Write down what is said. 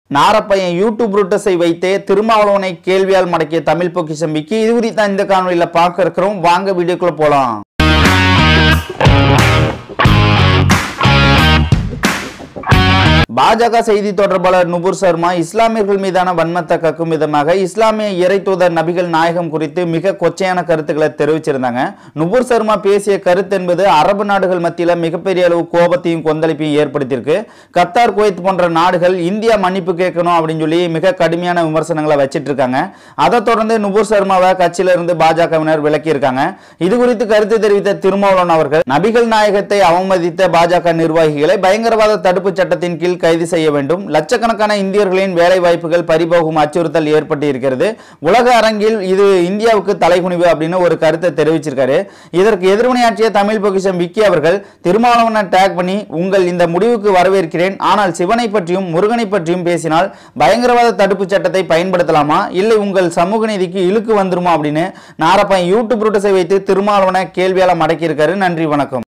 நாரப்பையன் YouTube ரூட்டஸை வைத்தே திருமாவளவனை கேள்வியால் மடக்கிய தமிழ் பொக்கிஷம் விக்கி இது குறித்து இந்த காணொலியில பார்க்க இருக்கிறோம் வாங்க வீடியோக்குள்ள போலாம் பாஜக செய்தி தொடர்பாளர் நுபுர் சர்மா இஸ்லாமியர்கள் மீதான வன்மத்தை கக்கும் விதமாக இஸ்லாமிய இறை தூதர் நபிகள் நாயகம் குறித்து மிக கொச்சையான கருத்துக்களை தெரிவிச்சிருந்தாங்க நுபுர் சர்மா பேசிய கருத்து என்பது அரபு நாடுகள் மத்தியில் மிகப்பெரிய அளவு கோபத்தையும் கொந்தளிப்பையும் ஏற்படுத்தியிருக்கு கத்தார் குவைத் போன்ற நாடுகள் இந்தியா மன்னிப்பு கேட்கணும் அப்படின்னு சொல்லி மிக கடுமையான விமர்சனங்களை வச்சிட்டு இருக்காங்க அதை தொடர்ந்து நுபுர் சர்மாவை கட்சியில இருந்து பாஜகவினர் விலக்கியிருக்காங்க இது குறித்து கருத்து தெரிவித்த திருமாவளவன் அவர்கள் நபிகள் நாயகத்தை அவமதித்த பாஜக நிர்வாகிகளை பயங்கரவாத தடுப்பு சட்டத்தின் கீழ் கைது செய்ய வேண்டும் லட்சக்கணக்கான இந்தியர்களின் வேலை வாய்ப்புகள் பறிபோகும் அச்சுறுத்தல் ஏற்பட்டு இருக்கிறது உலக அரங்கில் இது இந்தியாவுக்கு தலைகுனிவு அப்படின்னு ஒரு கருத்தை தெரிவிச்சிருக்காரு இதற்கு எதிர்வினையாற்றிய தமிழ் பொக்கிஷம் விக்கி அவர்கள் திருமாவளவனை டேக் பண்ணி உங்கள் இந்த முடிவுக்கு வரவேற்கிறேன் ஆனால் சிவனை பற்றியும் முருகனை பற்றியும் பேசினால் பயங்கரவாத தடுப்பு சட்டத்தை பயன்படுத்தலாமா இல்லை உங்கள் சமூக நீதிக்கு இழுக்கு வந்துருமா அப்படின்னு நாரப்பன் யூடியூப் ரூட்டஸை வைத்து திருமாவளவனை கேள்வியால மடக்கியிருக்காரு நன்றி வணக்கம்